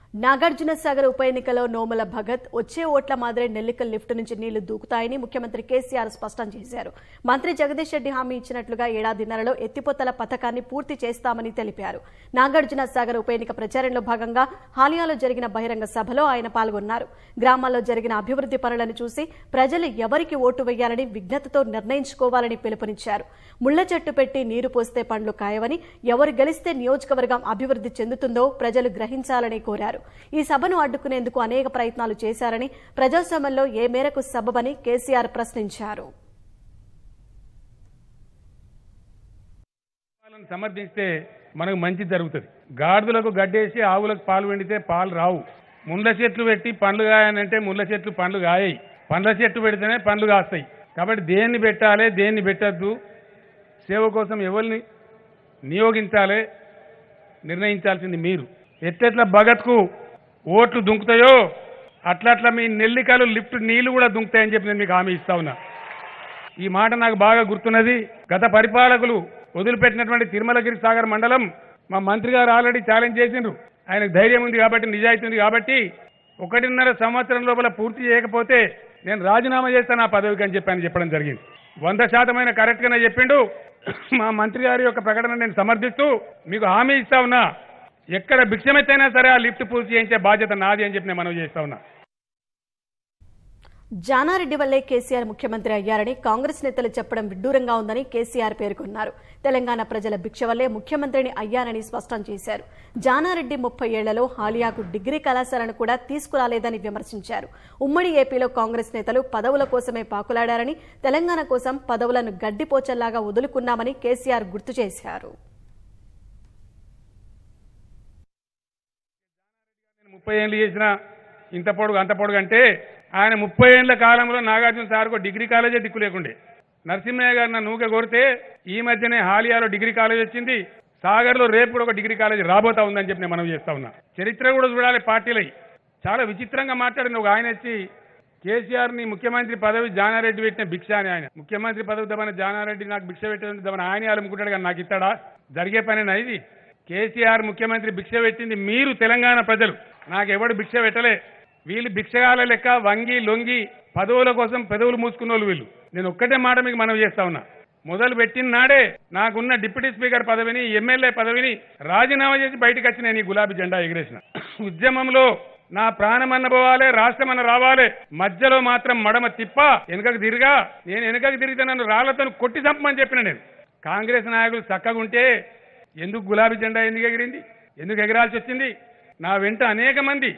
నాగార్జున సాగర్ ఉప ఎన్నికలో నోముల భగత్ వచ్చే ఓట్ల మాదిరే నెల్లికల్ లిఫ్ట్ నుంచి నీళ్లు దూకుతాయని ముఖ్యమంత్రి కేసీఆర్ స్పష్టం చేశారు మంత్రి జగదీష్ రెడ్డి హామీ ఇచ్చినట్లుగా ఏడాదిన్నరలో ఎత్తిపోతల పథకాన్ని పూర్తి చేస్తామని తెలిపారు నాగార్జున సాగర్ ఉప ఎన్నిక ప్రచారంలో భాగంగా హాలియాలో జరిగిన బహిరంగ సభలో ఆయన పాల్గొన్నారు గ్రామాల్లో జరిగిన అభివృద్ది పనులను చూసి ప్రజలు ఎవరికి ఓటు వేయాలని విజ్ఞతతో నిర్ణయించుకోవాలని పిలుపునిచ్చారు ముళ్ల చెట్టు పెట్టి నీరు పోస్తే పండ్లు కాయవని ఎవరు గెలిస్తే నియోజకవర్గం అభివృద్ది చెందుతుందో ప్రజలు గ్రహించాలని కోరారు ఈ సభను అడ్డుకునేందుకు అనేక ప్రయత్నాలు చేశారని ప్రజాస్వామ్యంలో ఏ మేరకు సబబని కేసీఆర్ ప్రశ్నించారు పాలను సమర్థిస్తే మనకు మంచి జరుగుతుంది గాడిదలకు గడ్డేసి ఆవులకు పాలు వెండితే పాలు రావు ముళ్ళ చెట్లు పెట్టి పండ్లు కాయనంటే ముళ్ళ చెట్లు పండ్లు కాయాయి పండ్ల చెట్టు పెడితేనే పండ్లు కాస్తాయి కాబట్టి దేన్ని పెట్టాలి దేన్ని పెట్టద్దు సేవ కోసం ఎవరిని నియోగించాలి నిర్ణయించాల్సింది మీరు ఎట్లెట్ల భగత్కు ఓట్లు దుంకుతాయో అట్లట్లా మీ నెల్లికలు లిఫ్ట్ నీళ్లు కూడా దుంకుతాయని చెప్పి నేను మీకు హామీ ఇస్తా ఉన్నా ఈ మాట నాకు బాగా గుర్తున్నది గత పరిపాలకులు వదిలిపెట్టినటువంటి తిరుమలగిరి సాగర్ మండలం మా మంత్రి గారు ఆల్రెడీ ఛాలెంజ్ చేసిండ్రు ఆయనకు ధైర్యం ఉంది కాబట్టి నిజాయితీ ఉంది కాబట్టి ఒకటిన్నర సంవత్సరం లోపల పూర్తి చేయకపోతే నేను రాజీనామా చేస్తాను ఆ పదవికి అని చెప్పి ఆయన చెప్పడం జరిగింది వంద శాతమైన కరెక్ట్గానే చెప్పిండు మా మంత్రి గారి యొక్క ప్రకటన నేను సమర్థిస్తూ మీకు హామీ ఇస్తా ఉన్నా ఎక్కడ భిక్షమెత్తైనా సరే ఆ లిఫ్ట్ పూర్తి చేయించే బాధ్యత నాది అని చెప్పి నేను మనవి చేస్తా ఉన్నా జానారెడ్డి వల్లే కేసీఆర్ ముఖ్యమంత్రి అయ్యారని కాంగ్రెస్ నేతలు చెప్పడం విడ్డూరంగా ఉందని కేసీఆర్ పేర్కొన్నారు తెలంగాణ ప్రజల భిక్ష వల్లే ముఖ్యమంత్రిని అయ్యారని స్పష్టం చేశారు జానారెడ్డి ముప్పై ఏళ్లలో హాలియాకు డిగ్రీ కళాశాలను కూడా తీసుకురాలేదని విమర్శించారు ఉమ్మడి ఏపీలో కాంగ్రెస్ నేతలు పదవుల కోసమే పాకులాడారని తెలంగాణ కోసం పదవులను గడ్డిపోచల్లాగా వదులుకున్నామని కేసీఆర్ గుర్తు చేశారు నేను ముప్పై ఏళ్ళు చేసిన ఇంత పొడుగు అంత పొడుగు అంటే ఆయన ముప్పై ఏళ్ల కాలంలో నాగార్జున సార్కు డిగ్రీ కాలేజే దిక్కు లేకుండే నరసింహయ్య గారు నన్ను ఊకే కోరితే ఈ మధ్యనే హాలియాలో డిగ్రీ కాలేజ్ వచ్చింది సాగర్లో రేపు కూడా ఒక డిగ్రీ కాలేజ్ రాబోతా ఉందని చెప్పి నేను మనం చేస్తా ఉన్నా చరిత్ర కూడా చూడాలి పార్టీలై చాలా విచిత్రంగా మాట్లాడింది ఒక ఆయన వచ్చి కేసీఆర్ ని ముఖ్యమంత్రి పదవి జానారెడ్డి పెట్టిన భిక్ష అని ఆయన ముఖ్యమంత్రి పదవి దమన జానారెడ్డి నాకు భిక్ష పెట్టిన దమన ఆయన అలుముకుంటాడు కానీ నాకు ఇస్తాడా జరిగే పనేనా ఇది కేసీఆర్ ముఖ్యమంత్రి భిక్ష పెట్టింది మీరు తెలంగాణ ప్రజలు నాకు ఎవడు భిక్ష పెట్టలే వీళ్ళు భిక్షగాల లెక్క వంగి లొంగి పదవుల కోసం పెదవులు మూసుకున్న వాళ్ళు వీళ్ళు నేను ఒక్కటే మాట మీకు మనవి చేస్తా ఉన్నా మొదలు పెట్టిన నాడే నాకున్న డిప్యూటీ స్పీకర్ పదవిని ఎమ్మెల్యే పదవిని రాజీనామా చేసి బయటకు వచ్చి నేను ఈ గులాబీ జెండా ఎగిరేసిన ఉద్యమంలో నా ప్రాణమన్న పోవాలి రాష్ట్రమన్న రావాలి మధ్యలో మాత్రం మడమ తిప్ప వెనుకకు తిరిగా నేను వెనుకకు తిరిగితే నన్ను రాళ్లతో కొట్టి చంపమని చెప్పిన నేను కాంగ్రెస్ నాయకులు చక్కగా ఉంటే ఎందుకు గులాబీ జెండా ఎందుకు ఎగిరింది ఎందుకు ఎగిరాల్సి వచ్చింది నా వెంట అనేక మంది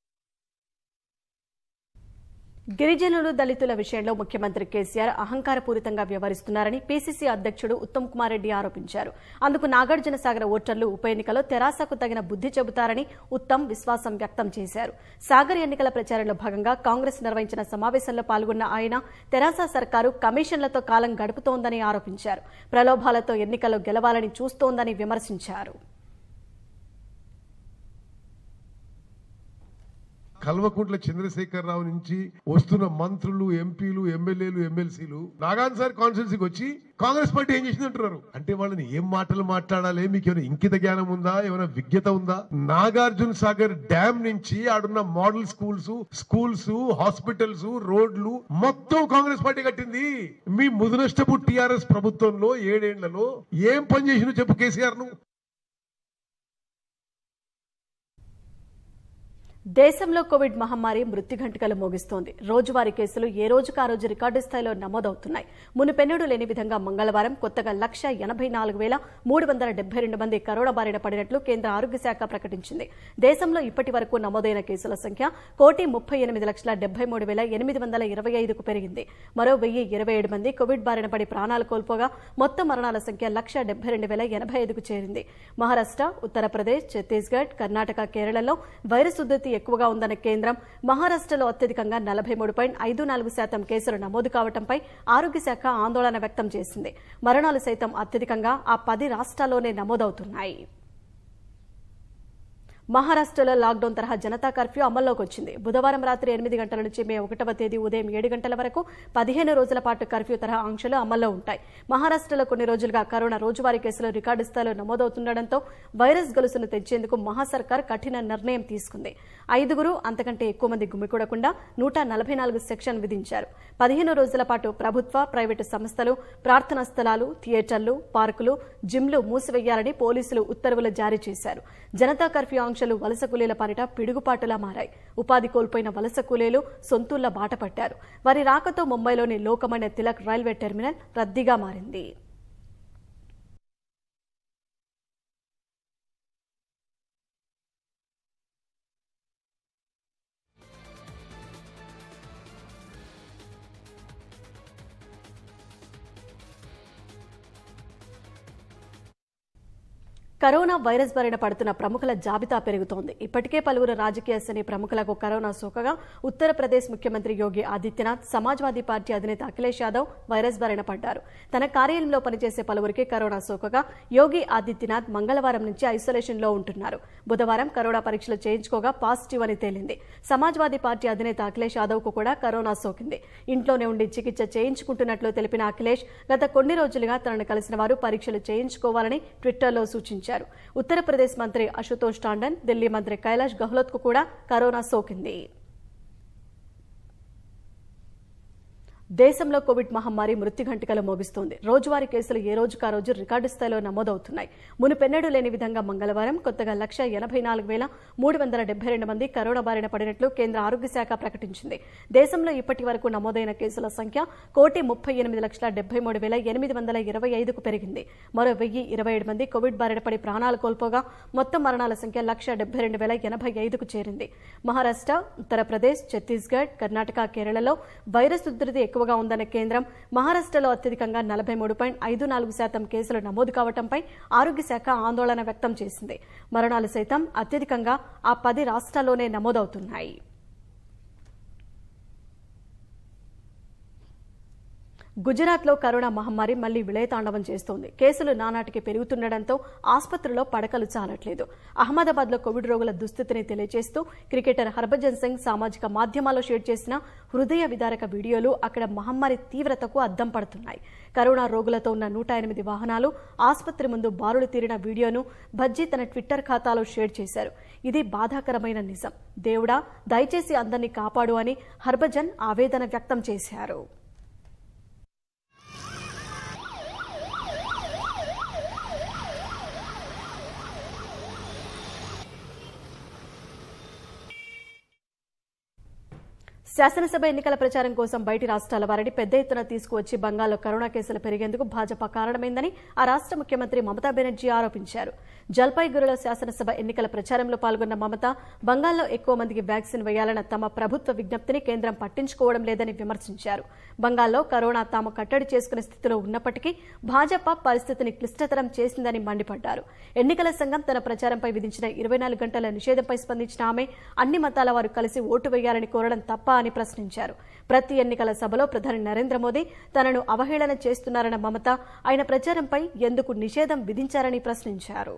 గిరిజనులు దళితుల విషయంలో ముఖ్యమంత్రి కేసీఆర్ అహంకారపూరితంగా వ్యవహరిస్తున్నారని పీసీసీ అధ్యక్షుడు ఉత్తమ్ కుమార్ రెడ్డి ఆరోపించారు అందుకు నాగార్జున సాగర్ ఓటర్లు ఉప ఎన్నికలో తెరాసకు తగిన బుద్ధి చెబుతారని ఉత్తమ్ విశ్వాసం వ్యక్తం చేశారు సాగర్ ఎన్నికల ప్రచారంలో భాగంగా కాంగ్రెస్ నిర్వహించిన సమావేశంలో పాల్గొన్న ఆయన తెరాస సర్కారు కమిషన్లతో కాలం గడుపుతోందని ఆరోపించారు ప్రలోభాలతో ఎన్నికల్లో గెలవాలని చూస్తోందని విమర్శించారు కల్వకుంట్ల చంద్రశేఖరరావు నుంచి వస్తున్న మంత్రులు ఎంపీలు ఎమ్మెల్యేలు ఎమ్మెల్సీలు నాగాన్ సార్ కాన్స్టిట్యూన్సీకి వచ్చి కాంగ్రెస్ పార్టీ ఏం చేసింది అంటున్నారు అంటే వాళ్ళని ఏం మాటలు మాట్లాడాలి మీకు ఏమైనా ఇంకిత జ్ఞానం ఉందా ఏమైనా విజ్ఞత ఉందా నాగార్జున సాగర్ డ్యామ్ నుంచి ఆడున్న మోడల్ స్కూల్స్ స్కూల్స్ హాస్పిటల్స్ రోడ్లు మొత్తం కాంగ్రెస్ పార్టీ కట్టింది మీ ముదునష్టపు టిఆర్ఎస్ ప్రభుత్వంలో ఏడేళ్లలో ఏం పని చేసినో చెప్పు కేసీఆర్ ను దేశంలో కోవిడ్ మహమ్మారి మృత్యుఘంటికలు మోగిస్తోంది రోజువారీ కేసులు ఏ రోజుకు ఆ రోజు రికార్డు స్థాయిలో నమోదవుతున్నాయి మునుపెన్నడూ లేని విధంగా మంగళవారం కొత్తగా లక్ష ఎనభై నాలుగు వేల మూడు వందల డెబ్బై రెండు మంది కరోనా బారిన పడినట్లు కేంద్ర ఆరోగ్య శాఖ ప్రకటించింది దేశంలో ఇప్పటి వరకు నమోదైన కేసుల సంఖ్య కోటి ముప్పై ఎనిమిది లక్షల డెబ్బై మూడు వేల ఎనిమిది వందల ఇరవై ఐదుకు పెరిగింది మరో వెయ్యి ఇరవై ఏడు మంది కోవిడ్ బారిన పడి ప్రాణాలు కోల్పోగా మొత్తం మరణాల సంఖ్య లక్ష డెబ్బై రెండు వేల ఎనభై ఐదుకు చేరింది మహారాష్ట్ర ఉత్తరప్రదేశ్ ఛత్తీస్గఢ్ కర్ణాటక కేరళలో వైరస్ ఉద్ధృతి ఎక్కువగా ఉందన్న కేంద్రం మహారాష్ట్రలో అత్యధికంగా నలభై మూడు పాయింట్ ఐదు నాలుగు శాతం కేసులు నమోదు కావడంపై ఆరోగ్య శాఖ ఆందోళన వ్యక్తం చేసింది మరణాలు సైతం అత్యధికంగా ఆ పది రాష్ట్రాల్లోనే నమోదవుతున్నాయి మహారాష్ట్రలో లాక్డౌన్ తరహా జనతా కర్ఫ్యూ అమల్లోకి వచ్చింది బుధవారం రాత్రి ఎనిమిది గంటల నుంచి మే ఒకటవ తేదీ ఉదయం ఏడు గంటల వరకు పదిహేను రోజుల పాటు కర్ఫ్యూ తరహా ఆంక్షలు అమల్లో ఉంటాయి మహారాష్ట్రలో కొన్ని రోజులుగా కరోనా రోజువారీ కేసులు రికార్డు స్థాయిలో నమోదవుతుండటంతో వైరస్ గొలుసును తెచ్చేందుకు మహాసర్కార్ కఠిన నిర్ణయం తీసుకుంది ఐదుగురు అంతకంటే ఎక్కువ మంది గుమికూడకుండా నూట నలభై నాలుగు సెక్షన్ విధించారు పదిహేను రోజుల పాటు ప్రభుత్వ ప్రైవేటు సంస్థలు ప్రార్థనా స్థలాలు థియేటర్లు పార్కులు జిమ్లు మూసివేయాలని పోలీసులు ఉత్తర్వులు జారీ చేశారు జనతా కర్ఫ్యూ ఆంక్షలు వలస కూలీల పాలిట పిడుగుపాటులా మారాయి ఉపాధి కోల్పోయిన వలస కూలీలు సొంతూళ్ల బాట పట్టారు వారి రాకతో ముంబైలోని లోకమాన్య తిలక్ రైల్వే టెర్మినల్ రద్దీగా మారింది కరోనా వైరస్ బారిన పడుతున్న ప్రముఖుల జాబితా పెరుగుతోంది ఇప్పటికే పలువురు రాజకీయ శ్రేణి ప్రముఖులకు కరోనా సోకగా ఉత్తరప్రదేశ్ ముఖ్యమంత్రి యోగి ఆదిత్యనాథ్ సమాజ్వాదీ పార్టీ అధినేత అఖిలేష్ యాదవ్ వైరస్ బారిన పడ్డారు తన కార్యాలయంలో పనిచేసే పలువురికి కరోనా సోకగా యోగి ఆదిత్యనాథ్ మంగళవారం నుంచి ఐసోలేషన్ లో ఉంటున్నారు బుధవారం కరోనా పరీక్షలు చేయించుకోగా పాజిటివ్ అని తేలింది సమాజ్వాదీ పార్టీ అధినేత అఖిలేష్ యాదవ్ కు కూడా కరోనా సోకింది ఇంట్లోనే ఉండి చికిత్స చేయించుకుంటున్నట్లు తెలిపిన అఖిలేష్ గత కొన్ని రోజులుగా తనను కలిసిన వారు పరీక్షలు చేయించుకోవాలని ట్విట్టర్లో సూచించారు ఉత్తరప్రదేశ్ మంత్రి అశుతోష్ టాండన్ ఢిల్లీ మంత్రి కైలాష్ గెహ్లోత్ కు కూడా కరోనా సోకింది దేశంలో కోవిడ్ మహమ్మారి మృత్యుఘంటికలు మోగిస్తోంది రోజువారీ కేసులు ఏ రోజుకా రోజు రికార్డు స్థాయిలో నమోదవుతున్నాయి మునుపెన్నడూ లేని విధంగా మంగళవారం కొత్తగా లక్ష ఎనభై నాలుగు వేల మూడు వందల డెబ్బై రెండు మంది కరోనా బారిన పడినట్లు కేంద్ర ఆరోగ్య శాఖ ప్రకటించింది దేశంలో ఇప్పటి వరకు నమోదైన కేసుల సంఖ్య కోటి ముప్పై ఎనిమిది లక్షల డెబ్బై మూడు వేల ఎనిమిది వందల ఇరవై ఐదుకు పెరిగింది మరో వెయ్యి ఇరవై ఏడు మంది కోవిడ్ బారిన పడి ప్రాణాలు కోల్పోగా మొత్తం మరణాల సంఖ్య లక్ష డెబ్బై రెండు వేల ఎనభై ఐదుకు చేరింది మహారాష్ట్ర ఉత్తరప్రదేశ్ ఛత్తీస్గఢ్ కర్ణాటక కేరళలో వైరస్ ఉధృతి ఎక్కువగా ఉందన్న కేంద్రం మహారాష్ట్రలో అత్యధికంగా నలభై మూడు పాయింట్ ఐదు నాలుగు శాతం కేసులు నమోదు కావడంపై ఆరోగ్య శాఖ ఆందోళన వ్యక్తం చేసింది మరణాలు సైతం అత్యధికంగా ఆ పది రాష్ట్రాల్లోనే నమోదవుతున్నాయి గుజరాత్లో కరోనా మహమ్మారి మళ్లీ విలయతాండవం చేస్తోంది కేసులు నానాటికి పెరుగుతుండటంతో ఆసుపత్రిలో పడకలు చాలట్లేదు అహ్మదాబాద్లో కోవిడ్ రోగుల దుస్థితిని తెలియజేస్తూ క్రికెటర్ హర్భజన్ సింగ్ సామాజిక మాధ్యమాల్లో షేర్ చేసిన హృదయ విదారక వీడియోలు అక్కడ మహమ్మారి తీవ్రతకు అద్దం పడుతున్నాయి కరోనా రోగులతో ఉన్న నూట ఎనిమిది వాహనాలు ఆసుపత్రి ముందు బారులు తీరిన వీడియోను భజ్జీ తన ట్విట్టర్ ఖాతాలో షేర్ చేశారు ఇది బాధాకరమైన నిజం దేవుడా దయచేసి అందరినీ కాపాడు అని హర్భజన్ ఆవేదన వ్యక్తం చేశారు శాసనసభ ఎన్నికల ప్రచారం కోసం బయటి రాష్ట్రాల వారిని పెద్ద ఎత్తున తీసుకువచ్చి బంగాల్లో కరోనా కేసులు పెరిగేందుకు భాజపా కారణమైందని ఆ రాష్ట్ర ముఖ్యమంత్రి మమతా బెనర్జీ ఆరోపించారు జల్పైగురిలో శాసనసభ ఎన్నికల ప్రచారంలో పాల్గొన్న మమత బంగాల్లో ఎక్కువ మందికి వ్యాక్సిన్ వేయాలన్న తమ ప్రభుత్వ విజ్ఞప్తిని కేంద్రం పట్టించుకోవడం లేదని విమర్శించారు బంగాల్లో కరోనా తాము కట్టడి చేసుకునే స్థితిలో ఉన్నప్పటికీ భాజపా పరిస్థితిని క్లిష్టతరం చేసిందని మండిపడ్డారు ఎన్నికల సంఘం తన ప్రచారంపై విధించిన ఇరవై నాలుగు గంటల నిషేధంపై స్పందించిన ఆమె అన్ని మతాల వారు కలిసి ఓటు వేయాలని కోరడం తప్ప అని ప్రశ్నించారు ప్రతి ఎన్నికల సభలో ప్రధాని నరేంద్ర మోదీ తనను అవహేళన చేస్తున్నారన్న మమత ఆయన ప్రచారంపై ఎందుకు నిషేధం విధించారని ప్రశ్నించారు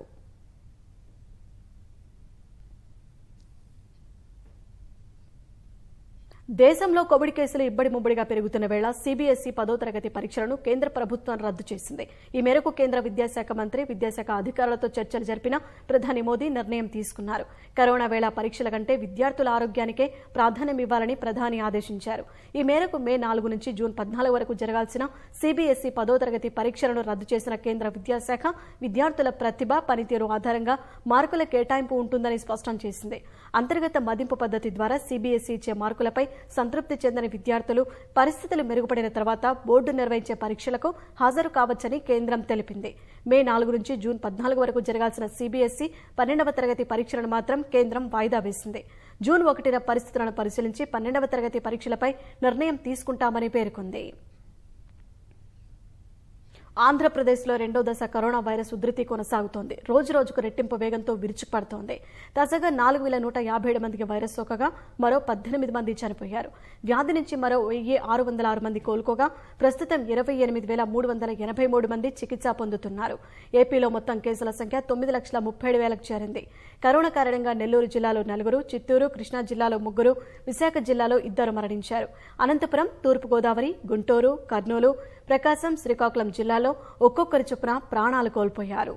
దేశంలో కోవిడ్ కేసులు ఇబ్బడి ముబ్బడిగా పెరుగుతున్న వేళ సీబీఎస్ఈ పదో తరగతి పరీక్షలను కేంద్ర ప్రభుత్వం రద్దు చేసింది ఈ మేరకు కేంద్ర విద్యాశాఖ మంత్రి విద్యాశాఖ అధికారులతో చర్చలు జరిపిన ప్రధాని మోదీ నిర్ణయం తీసుకున్నారు కరోనా వేళ పరీక్షల కంటే విద్యార్థుల ఆరోగ్యానికే ప్రాధాన్యం ఇవ్వాలని ప్రధాని ఆదేశించారు ఈ మేరకు మే నాలుగు నుంచి జూన్ పద్నాలుగు వరకు జరగాల్సిన సీబీఎస్ఈ పదో తరగతి పరీక్షలను రద్దు చేసిన కేంద్ర విద్యాశాఖ విద్యార్థుల ప్రతిభ పనితీరు ఆధారంగా మార్కుల కేటాయింపు ఉంటుందని స్పష్టం చేసింది అంతర్గత మదింపు పద్ధతి ద్వారా సీబీఎస్ఈ ఇచ్చే మార్కులపై సంతృప్తి చెందని విద్యార్థులు పరిస్థితులు మెరుగుపడిన తర్వాత బోర్డు నిర్వహించే పరీక్షలకు హాజరు కావచ్చని కేంద్రం తెలిపింది మే నాలుగు నుంచి జూన్ పద్నాలుగు వరకు జరగాల్సిన సీబీఎస్ఈ పన్నెండవ తరగతి పరీక్షలను మాత్రం కేంద్రం వాయిదా వేసింది జూన్ ఒకటిన పరిస్థితులను పరిశీలించి పన్నెండవ తరగతి పరీక్షలపై నిర్ణయం తీసుకుంటామని పేర్కొంది ఆంధ్రప్రదేశ్లో రెండో దశ కరోనా వైరస్ ఉధృతి కొనసాగుతోంది రోజు రోజుకు రెట్టింపు వేగంతో విరుచుకుపడుతోంది తాజాగా నాలుగు వేల నూట యాభై ఏడు మందికి వైరస్ సోకగా మరో పద్దెనిమిది మంది చనిపోయారు వ్యాధి నుంచి మరో వెయ్యి ఆరు వందల ఆరు మంది కోలుకోగా ప్రస్తుతం ఇరవై ఎనిమిది వేల మూడు వందల ఎనభై మూడు మంది చికిత్స పొందుతున్నారు ఏపీలో మొత్తం కేసుల సంఖ్య తొమ్మిది లక్షల ముప్పై ఏడు వేలకు చేరింది కరోనా కారణంగా నెల్లూరు జిల్లాలో నలుగురు చిత్తూరు కృష్ణా జిల్లాలో ముగ్గురు విశాఖ జిల్లాలో ఇద్దరు మరణించారు అనంతపురం తూర్పుగోదావరి గుంటూరు కర్నూలు ప్రకాశం శ్రీకాకుళం జిల్లాలో ఒక్కొక్కరి చొప్పున ప్రాణాలు కోల్పోయారు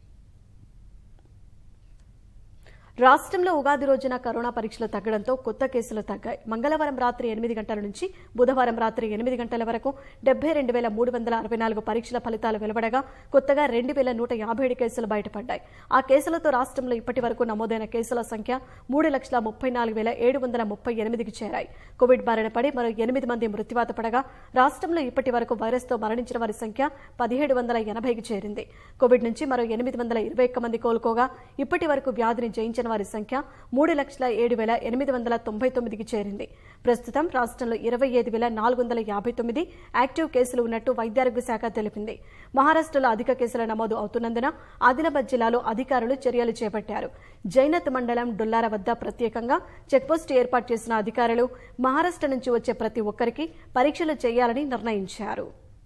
రాష్ట్రంలో ఉగాది రోజున కరోనా పరీక్షలు తగ్గడంతో కొత్త కేసులు తగ్గాయి మంగళవారం రాత్రి ఎనిమిది గంటల నుంచి బుధవారం రాత్రి ఎనిమిది గంటల వరకు డెబ్బై రెండు వేల మూడు వందల అరవై నాలుగు పరీక్షల ఫలితాలు వెలువడగా కొత్తగా రెండు వేల నూట యాభై ఏడు కేసులు బయటపడ్డాయి ఆ కేసులతో రాష్ట్రంలో ఇప్పటి వరకు నమోదైన కేసుల సంఖ్య మూడు లక్షల ముప్పై నాలుగు వేల ఏడు వందల ముప్పై ఎనిమిదికి చేరాయి కోవిడ్ బారిన పడి మరో ఎనిమిది మంది మృత్యువాత పడగా రాష్ట్రంలో ఇప్పటి వరకు వైరస్తో మరణించిన వారి సంఖ్య పదిహేడు వందల ఎనభైకి చేరింది కోవిడ్ నుంచి మరో ఎనిమిది వందల ఇరవై ఒక్క మంది కోలుకోగా ఇప్పటి వరకు వ్యాధిని జయించిన వారి సంఖ్య మూడు లక్షల ఏడు వేల ఎనిమిది వందల తొంభై తొమ్మిదికి చేరింది ప్రస్తుతం రాష్ట్రంలో ఇరవై ఐదు వేల నాలుగు వందల యాభై తొమ్మిది యాక్టివ్ కేసులు ఉన్నట్టు వైద్యారోగ్య శాఖ తెలిపింది మహారాష్ట్రలో అధిక కేసుల నమోదు అవుతున్నందున ఆదిలాబాద్ జిల్లాలో అధికారులు చర్యలు చేపట్టారు జైనత్ మండలం డొల్లార వద్ద ప్రత్యేకంగా చెక్పోస్ట్ ఏర్పాటు చేసిన అధికారులు మహారాష్ట్ర నుంచి వచ్చే ప్రతి ఒక్కరికి పరీక్షలు చేయాలని నిర్ణయించారు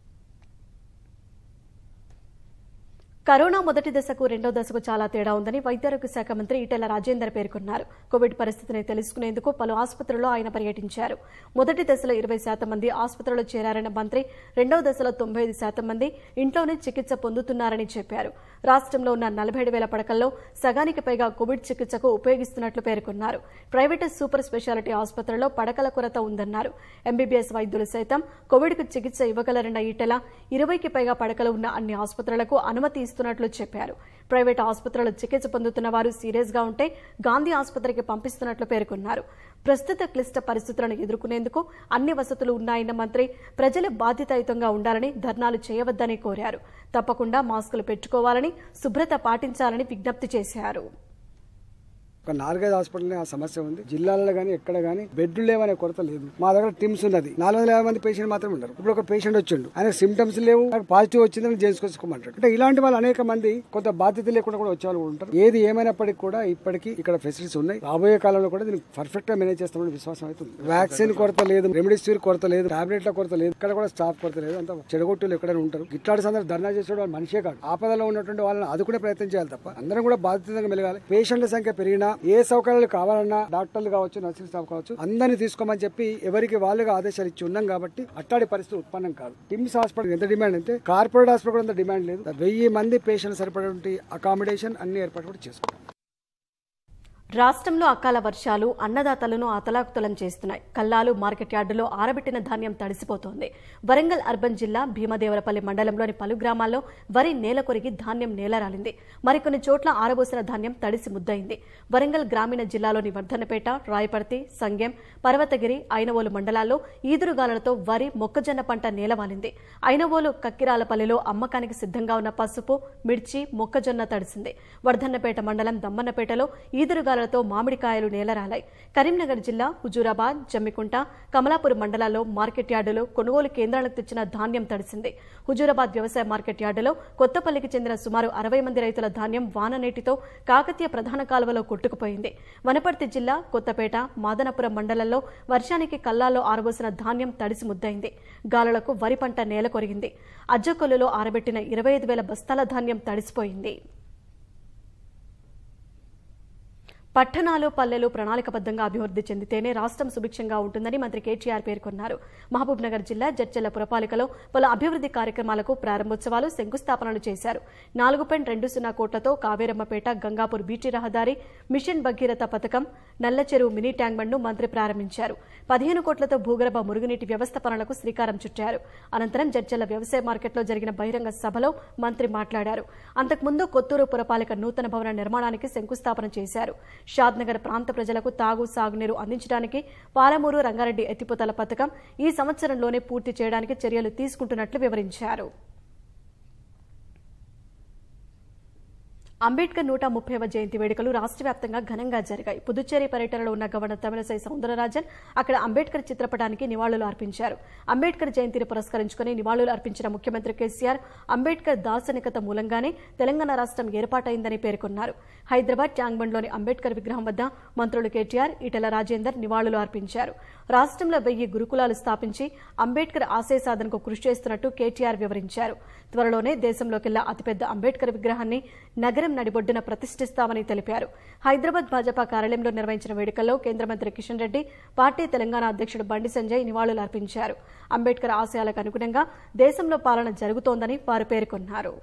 కరోనా మొదటి దశకు రెండో దశకు చాలా తేడా ఉందని వైద్యారోగ్య శాఖ మంత్రి ఈటెల రాజేందర్ పేర్కొన్నారు కోవిడ్ పరిస్థితిని తెలుసుకునేందుకు పలు ఆసుపత్రుల్లో ఆయన పర్యటించారు మొదటి దశలో ఇరవై శాతం మంది ఆసుపత్రిలో చేరారన్న మంత్రి రెండవ దశలో తొంభై ఐదు శాతం మంది ఇంట్లోనే చికిత్స పొందుతున్నారని చెప్పారు రాష్ట్రంలో ఉన్న నలభై ఏడు వేల పడకల్లో సగానికి పైగా కోవిడ్ చికిత్సకు ఉపయోగిస్తున్నట్లు పేర్కొన్నారు ప్రైవేటు సూపర్ స్పెషాలిటీ ఆసుపత్రుల్లో పడకల కొరత ఉందన్నారు ఎంబీబీఎస్ వైద్యులు సైతం కోవిడ్కు చికిత్స ఇవ్వగలరన్న ఈటెల ఇరవైకి పైగా పడకలు ఉన్న అన్ని ఆసుపత్రులకు అనుమతి ఇస్తున్నట్లు చెప్పారు ప్రైవేట్ ఆసుపత్రులు చికిత్స పొందుతున్న వారు సీరియస్ గా ఉంటే గాంధీ ఆసుపత్రికి పంపిస్తున్నట్లు పేర్కొన్నారు ప్రస్తుత క్లిష్ట పరిస్థితులను ఎదుర్కొనేందుకు అన్ని వసతులు ఉన్నాయన్న మంత్రి ప్రజలు బాధ్యతాయుతంగా ఉండాలని ధర్నాలు చేయవద్దని కోరారు తప్పకుండా మాస్కులు పెట్టుకోవాలని శుభ్రత పాటించాలని విజ్ఞప్తి చేశారు ఒక నాలుగైదు హాస్పిటల్ ఆ సమస్య ఉంది జిల్లాలలో కానీ ఎక్కడ కానీ బెడ్లు లేవనే కొరత లేదు మా దగ్గర టీమ్స్ ఉన్నది నాలుగు వందల యాభై మంది పేషెంట్ మాత్రమే ఉన్నారు ఇప్పుడు ఒక పేషెంట్ వచ్చిండు ఆయన సిమ్టమ్స్ లేవు నాకు పాజిటివ్ వచ్చిందని చేసుకోమంటాడు అంటే ఇలాంటి వాళ్ళు అనేక మంది కొంత బాధ్యత లేకుండా కూడా వచ్చే వాళ్ళు కూడా ఉంటారు ఏది ఏమైనప్పటికీ కూడా ఇప్పటికీ ఇక్కడ ఫెసిలిటీస్ ఉన్నాయి రాబోయే కాలంలో కూడా దీన్ని పర్ఫెక్ట్ గా మేనేజ్ చేస్తామని విశ్వాసం అవుతుంది వ్యాక్సిన్ కొరత లేదు రెమెడీసివిర్ కొరత లేదు టాబ్లెట్ల కొరత లేదు ఇక్కడ కూడా స్టాఫ్ కొరత లేదు అంత చెడగొట్టులు ఎక్కడైనా ఉంటారు ఇట్లాంటి సందర్భం ధర్నా చేసే వాళ్ళు మనిషే కాదు ఆపదలో ఉన్నటువంటి వాళ్ళని అదుకునే ప్రయత్నం చేయాలి తప్ప అందరం కూడా బాధ్యతగా మెలగాలి పేషెంట్ల సంఖ్య పెరిగినా ఏ సౌకర్యాలు కావాలన్నా డాక్టర్లు కావచ్చు నర్సింగ్ స్టాఫ్ కావచ్చు అందరినీ తీసుకోమని చెప్పి ఎవరికి వాళ్ళుగా ఆదేశాలు ఇచ్చి ఉన్నాం కాబట్టి అట్టాడి పరిస్థితి ఉత్పన్నం కాదు టిమ్స్ హాస్పిటల్ ఎంత డిమాండ్ అంటే కార్పొరేట్ హాస్పిటల్ కూడా అంత డిమాండ్ లేదు వెయ్యి మంది పేషెంట్ సరిపడే అకామిడేషన్ అన్ని ఏర్పాటు కూడా చేసుకుంటాం రాష్ట్రంలో అకాల వర్షాలు అన్నదాతలను అతలాకుతలం చేస్తున్నాయి కల్లాలు మార్కెట్ యార్డులో ఆరబెట్టిన ధాన్యం తడిసిపోతోంది వరంగల్ అర్బన్ జిల్లా భీమదేవరపల్లి మండలంలోని పలు గ్రామాల్లో వరి నేల కొరిగి ధాన్యం నేలరాలింది మరికొన్ని చోట్ల ఆరబోసిన ధాన్యం తడిసి ముద్దయింది వరంగల్ గ్రామీణ జిల్లాలోని వర్ధనపేట రాయపర్తి సంగెం పర్వతగిరి ఐనవోలు మండలాల్లో ఈదురుగాలులతో వరి మొక్కజొన్న పంట నేలవాలింది ఐనవోలు కక్కిరాలపల్లిలో అమ్మకానికి సిద్ధంగా ఉన్న పసుపు మిర్చి మొక్కజొన్న తడిసింది వర్ధన్నపేట మండలం దమ్మన్నపేటలో ఈదురుగాలులతో మామిడికాయలు నేలరాలాయి కరీంనగర్ జిల్లా హుజూరాబాద్ జమ్మికుంట కమలాపూర్ మండలాల్లో మార్కెట్ యార్డులో కొనుగోలు కేంద్రాలకు తెచ్చిన ధాన్యం తడిసింది హుజూరాబాద్ వ్యవసాయ మార్కెట్ యార్డులో కొత్తపల్లికి చెందిన సుమారు అరవై మంది రైతుల ధాన్యం వాననీటితో కాకతీయ ప్రధాన కాలువలో కొట్టుకుపోయింది వనపర్తి జిల్లా కొత్తపేట మాదనపురం మండలంలో వర్షానికి కల్లాల్లో ఆరబోసిన ధాన్యం తడిసి ముద్దయింది గాలులకు వరి పంట నేల కొరిగింది అజ్జకొల్లులో ఆరబెట్టిన ఇరవై ఐదు వేల బస్తాల ధాన్యం తడిసిపోయింది పట్టణాలు పల్లెలు ప్రణాళికబద్ధంగా అభివృద్ధి చెందితేనే రాష్ట్రం సుభిక్షంగా ఉంటుందని మంత్రి కేటీఆర్ పేర్కొన్నారు మహబూబ్ నగర్ జిల్లా జడ్చెల్ల పురపాలికలో పలు అభివృద్ధి కార్యక్రమాలకు ప్రారంభోత్సవాలు శంకుస్థాపనలు చేశారు నాలుగు పాయింట్ రెండు సున్నా కోట్లతో కావేరమ్మపేట గంగాపూర్ బీటీ రహదారి మిషన్ భగీరథ పథకం నల్లచెరువు మినీ ట్యాంక్ బండ్ను మంత్రి ప్రారంభించారు పదిహేను కోట్లతో భూగర్భ మురుగునీటి వ్యవస్థ పనులకు శ్రీకారం చుట్టారు అనంతరం జడ్చెల్ల వ్యవసాయ మార్కెట్లో జరిగిన బహిరంగ సభలో మంత్రి మాట్లాడారు అంతకుముందు కొత్తూరు పురపాలిక నూతన భవన నిర్మాణానికి శంకుస్థాపన చేశారు షాద్నగర్ ప్రాంత ప్రజలకు తాగు సాగునీరు అందించడానికి పాలమూరు రంగారెడ్డి ఎత్తిపోతల పథకం ఈ సంవత్సరంలోనే పూర్తి చేయడానికి చర్యలు తీసుకుంటున్నట్లు వివరించారు అంబేద్కర్ నూట ముప్పైవ జయంతి వేడుకలు రాష్ట్ర వ్యాప్తంగా ఘనంగా జరిగాయి పుదుచ్చేరి పర్యటనలో ఉన్న గవర్నర్ తమిళసై సౌందరరాజన్ అక్కడ అంబేద్కర్ చిత్రపటానికి నివాళులు అర్పించారు అంబేద్కర్ జయంతిని పురస్కరించుకుని నివాళులు అర్పించిన ముఖ్యమంత్రి కేసీఆర్ అంబేద్కర్ దార్శనికత మూలంగానే తెలంగాణ రాష్ట్రం ఏర్పాటైందని పేర్కొన్నారు హైదరాబాద్ ట్యాంక్బండ్లోని అంబేద్కర్ విగ్రహం వద్ద మంత్రులు కేటీఆర్ ఈటెల రాజేందర్ నివాళులు అర్పించారు రాష్ట్రంలో వెయ్యి గురుకులాలు స్థాపించి అంబేద్కర్ ఆశయ సాధనకు కృషి చేస్తున్నట్టు కేటీఆర్ వివరించారు త్వరలోనే దేశంలోకెల్లా అతిపెద్ద అంబేద్కర్ విగ్రహాన్ని నగరం నడిబొడ్డున ప్రతిష్ఠిస్తామని తెలిపారు హైదరాబాద్ భాజపా కార్యాలయంలో నిర్వహించిన వేడుకల్లో కేంద్ర మంత్రి కిషన్ రెడ్డి పార్టీ తెలంగాణ అధ్యక్షుడు బండి సంజయ్ నివాళులు అర్పించారు అంబేద్కర్ ఆశయాలకు అనుగుణంగా దేశంలో పాలన జరుగుతోందని వారు పేర్కొన్నారు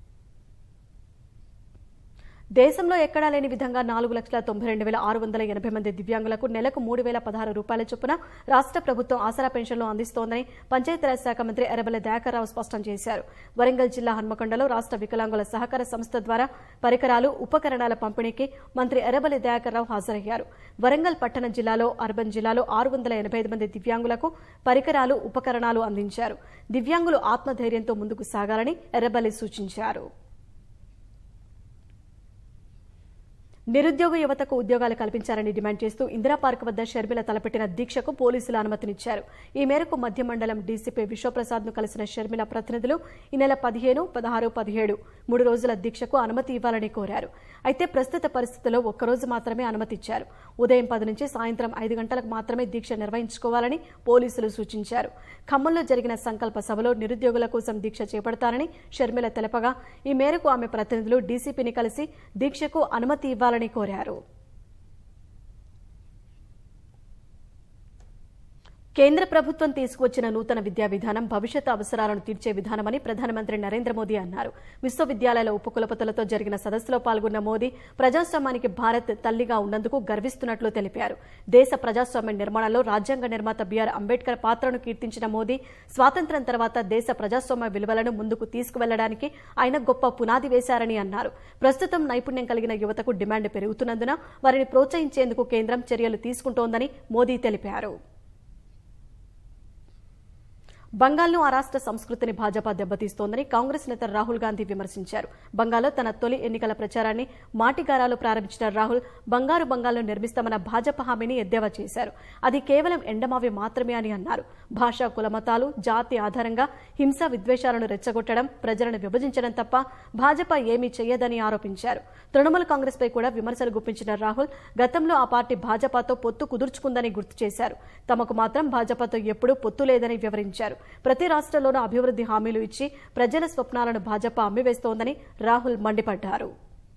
దేశంలో ఎక్కడా లేని విధంగా నాలుగు లక్షల తొంభై రెండు వేల ఆరు వందల ఎనభై మంది దివ్యాంగులకు నెలకు మూడు వేల పదహారు రూపాయల చొప్పున రాష్ట్ర ప్రభుత్వం ఆసరా పెన్షన్లు అందిస్తోందని పంచాయతీరాజ్ శాఖ మంత్రి ఎర్రబెల్లి దయాకర్రావు స్పష్టం చేశారు వరంగల్ జిల్లా హన్మకొండలో రాష్ట్ర వికలాంగుల సహకార సంస్థ ద్వారా పరికరాలు ఉపకరణాల పంపిణీకి మంత్రి ఎర్రబెల్లి దయాకర్రావు హాజరయ్యారు వరంగల్ పట్టణ జిల్లాలో అర్బన్ జిల్లాలో ఆరు వందల ఎనభై ఐదు మంది దివ్యాంగులకు పరికరాలు ఉపకరణాలు అందించారు దివ్యాంగులు ఆత్మధైర్యంతో ముందుకు సాగాలని ఎర్రబెల్లి సూచించారు నిరుద్యోగ యువతకు ఉద్యోగాలు కల్పించాలని డిమాండ్ చేస్తూ ఇందిరా పార్క్ వద్ద షర్మిల తలపెట్టిన దీక్షకు పోలీసులు అనుమతినిచ్చారు ఈ మేరకు మధ్య మండలం డీసీపీ విశ్వప్రసాద్ ను కలిసిన షర్మిల ప్రతినిధులు ఈ నెల పదిహేను పదహారు పదిహేడు మూడు రోజుల దీక్షకు అనుమతి ఇవ్వాలని కోరారు అయితే ప్రస్తుత పరిస్థితుల్లో ఒక్కరోజు మాత్రమే అనుమతి ఇచ్చారు ఉదయం పది నుంచి సాయంత్రం ఐదు గంటలకు మాత్రమే దీక్ష నిర్వహించుకోవాలని పోలీసులు సూచించారు ఖమ్మంలో జరిగిన సంకల్ప సభలో నిరుద్యోగుల కోసం దీక్ష చేపడతారని షర్మిల తెలపగా ఈ మేరకు ఆమె ప్రతినిధులు డీసీపీని కలిసి దీక్షకు అనుమతి ఇవ్వాలని కోరారు కేంద్ర ప్రభుత్వం తీసుకువచ్చిన నూతన విద్యా విధానం భవిష్యత్ అవసరాలను తీర్చే విధానమని ప్రధానమంత్రి నరేంద్ర మోదీ అన్నారు విశ్వవిద్యాలయాల ఉపకులపతులతో జరిగిన సదస్సులో పాల్గొన్న మోదీ ప్రజాస్వామ్యానికి భారత్ తల్లిగా ఉన్నందుకు గర్విస్తున్నట్లు తెలిపారు దేశ ప్రజాస్వామ్య నిర్మాణంలో రాజ్యాంగ నిర్మాత బీఆర్ అంబేద్కర్ పాత్రను కీర్తించిన మోదీ స్వాతంత్ర్యం తర్వాత దేశ ప్రజాస్వామ్య విలువలను ముందుకు తీసుకువెళ్లడానికి ఆయన గొప్ప పునాది వేశారని అన్నారు ప్రస్తుతం నైపుణ్యం కలిగిన యువతకు డిమాండ్ పెరుగుతున్నందున వారిని ప్రోత్సహించేందుకు కేంద్రం చర్యలు తీసుకుంటోందని మోదీ తెలిపారు బంగాల్ను ఆ రాష్ట్ర సంస్కృతిని భాజపా దెబ్బతీస్తోందని కాంగ్రెస్ నేత రాహుల్ గాంధీ విమర్శించారు బంగాల్లో తన తొలి ఎన్నికల ప్రచారాన్ని మాటిగారాలు ప్రారంభించిన రాహుల్ బంగారు బంగాల్ను నిర్మిస్తామన్న భాజపా హామీని ఎద్దేవా చేశారు అది కేవలం ఎండమావి మాత్రమే అని అన్నారు భాషా కులమతాలు జాతి ఆధారంగా హింస విద్వేషాలను రెచ్చగొట్టడం ప్రజలను విభజించడం తప్ప భాజపా ఏమీ చేయదని ఆరోపించారు తృణమూల్ కాంగ్రెస్ పై కూడా విమర్శలు గుప్పించిన రాహుల్ గతంలో ఆ పార్టీ భాజపాతో పొత్తు కుదుర్చుకుందని గుర్తు చేశారు తమకు మాత్రం భాజపాతో ఎప్పుడూ పొత్తు లేదని వివరించారు ప్రతి రాష్ట్రంలోనూ అభివృద్ధి హామీలు ఇచ్చి ప్రజల స్వప్నాలను భాజపా అమ్మివేస్తోందని రాహుల్ మండిపడ్డారు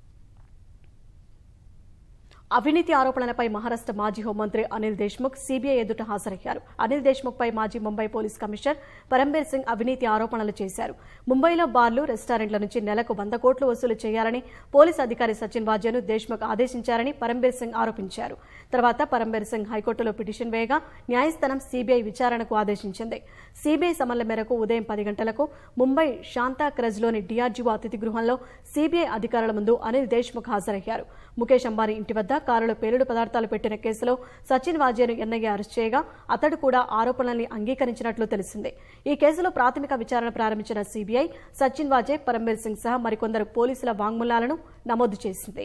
అవినీతి ఆరోపణలపై మహారాష్ట్ర మాజీ హోంమంత్రి అనిల్ దేశ్ముఖ్ సీబీఐ ఎదుట హాజరయ్యారు అనిల్ దేశ్ముఖ్ పై మాజీ ముంబై పోలీస్ కమిషనర్ పరంబీర్ సింగ్ అవినీతి ఆరోపణలు చేశారు ముంబైలో బార్లు రెస్టారెంట్ల నుంచి నెలకు వంద కోట్లు వసూలు చేయాలని పోలీస్ అధికారి సచిన్ వాజ్యాను దేశ్ముఖ్ ఆదేశించారని పరంబీర్ సింగ్ ఆరోపించారు తర్వాత పరంబీర్ సింగ్ హైకోర్టులో పిటిషన్ వేయగా న్యాయస్థానం సీబీఐ విచారణకు ఆదేశించింది సీబీఐ సమన్ల మేరకు ఉదయం పది గంటలకు ముంబై శాంతా క్రజ్లోని డిఆర్జీఓ అతిథి గృహంలో సీబీఐ అధికారుల ముందు అనిల్ దేశ్ముఖ్ హాజరయ్యారు ముఖేష్ అంబానీ ఇంటి వద్ద కారులో పేలుడు పదార్థాలు పెట్టిన కేసులో సచిన్ వాజేను ఎన్ఐఏ అరెస్ట్ చేయగా అతడు కూడా ఆరోపణల్ని అంగీకరించినట్లు తెలిసింది ఈ కేసులో ప్రాథమిక విచారణ ప్రారంభించిన సీబీఐ సచిన్ వాజే పరంబీర్ సింగ్ సహా మరికొందరు పోలీసుల వాంగ్మూలాలను నమోదు చేసింది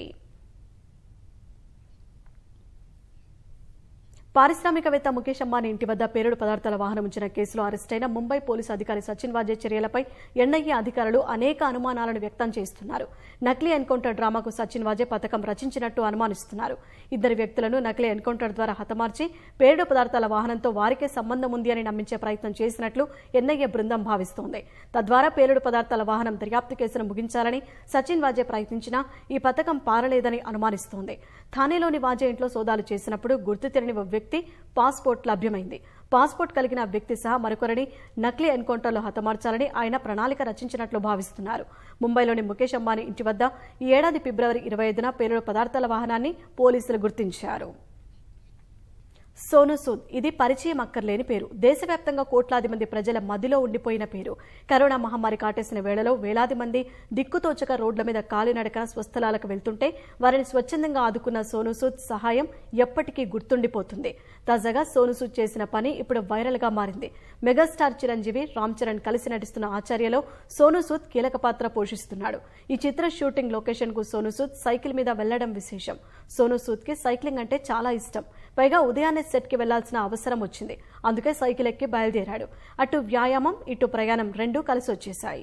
పారిశ్రామికవేత్త ముఖేష్ అంబానీ ఇంటి వద్ద పేలుడు పదార్థాల వాహనం ఉంచిన కేసులో అరెస్టైన ముంబై పోలీసు అధికారి సచిన్ వాజే చర్యలపై ఎన్ఐఏ అధికారులు అనేక అనుమానాలను వ్యక్తం చేస్తున్నారు నకిలీ ఎన్కౌంటర్ డ్రామాకు సచిన్ వాజే పథకం రచించినట్టు అనుమానిస్తున్నారు ఇద్దరు వ్యక్తులను నకిలీ ఎన్కౌంటర్ ద్వారా హతమార్చి పేలుడు పదార్థాల వాహనంతో వారికే సంబంధం ఉంది అని నమ్మించే ప్రయత్నం చేసినట్లు ఎన్ఐఏ బృందం భావిస్తోంది తద్వారా పేలుడు పదార్థాల వాహనం దర్యాప్తు కేసును ముగించాలని సచిన్ వాజే ప్రయత్నించినా ఈ పథకం పారలేదని అనుమానిస్తోంది థానేలోని వాజే ఇంట్లో సోదాలు చేసినప్పుడు గుర్తు తెలియని ఓ వ్యక్తి పాస్పోర్ట్ లభ్యమైంది పాస్పోర్ట్ కలిగిన వ్యక్తి సహా మరొకరిని నకిలీ ఎన్కౌంటర్లో హతమార్చాలని ఆయన ప్రణాళిక రచించినట్లు భావిస్తున్నారు ముంబైలోని ముఖేష్ అంబానీ ఇంటి వద్ద ఈ ఏడాది ఫిబ్రవరి ఇరవై ఐదున పేలుడు పదార్థాల వాహనాన్ని పోలీసులు గుర్తించారు సోను సూద్ ఇది పరిచయం అక్కర్లేని పేరు దేశవ్యాప్తంగా కోట్లాది మంది ప్రజల మదిలో ఉండిపోయిన పేరు కరోనా మహమ్మారి కాటేసిన వేళలో వేలాది మంది దిక్కుతోచక రోడ్ల మీద కాలినడక స్వస్థలాలకు వెళ్తుంటే వారిని స్వచ్ఛందంగా ఆదుకున్న సోను సూద్ సహాయం ఎప్పటికీ గుర్తుండిపోతుంది తాజాగా సోను సూద్ చేసిన పని ఇప్పుడు వైరల్ గా మారింది మెగాస్టార్ చిరంజీవి రామ్ చరణ్ కలిసి నటిస్తున్న ఆచార్యలో సోను సూద్ కీలక పాత్ర పోషిస్తున్నాడు ఈ చిత్ర షూటింగ్ లొకేషన్ కు సోను సూద్ సైకిల్ మీద వెళ్లడం విశేషం సోను సూద్ కి సైక్లింగ్ అంటే చాలా ఇష్టం పైగా ఉదయాన్నే సెట్ కి వెళ్లాల్సిన అవసరం వచ్చింది అందుకే సైకిల్ ఎక్కి బయలుదేరాడు అటు వ్యాయామం ఇటు ప్రయాణం రెండూ కలిసి వచ్చేశాయి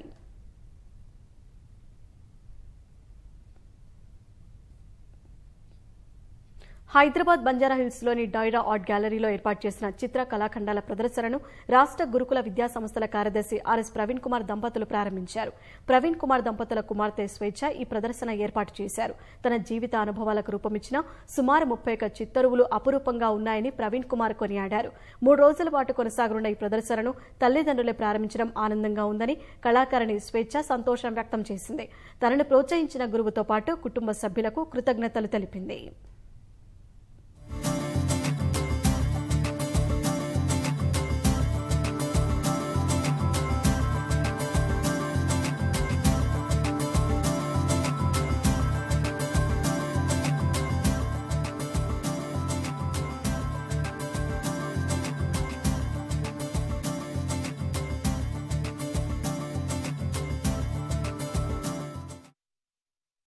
హైదరాబాద్ బంజారాహిల్స్ లోని డైరా ఆర్ట్ గ్యాలరీలో ఏర్పాటు చేసిన చిత్ర కళాఖండాల ప్రదర్శనను రాష్ట్ర గురుకుల విద్యా సంస్థల కార్యదర్శి ఆర్ఎస్ ప్రవీణ్ కుమార్ దంపతులు ప్రారంభించారు ప్రవీణ్ కుమార్ దంపతుల కుమార్తె స్వేచ్ఛ ఈ ప్రదర్శన ఏర్పాటు చేశారు తన జీవిత అనుభవాలకు రూపమిచ్చిన సుమారు ముప్పై ఒక్క చిత్తరువులు అపురూపంగా ఉన్నాయని ప్రవీణ్ కుమార్ కొనియాడారు మూడు రోజుల పాటు కొనసాగనున్న ఈ ప్రదర్శనను తల్లిదండ్రులే ప్రారంభించడం ఆనందంగా ఉందని కళాకారిణి స్వేచ్ఛ సంతోషం వ్యక్తం చేసింది తనను ప్రోత్సహించిన గురువుతో పాటు కుటుంబ సభ్యులకు కృతజ్ఞతలు తెలిపింది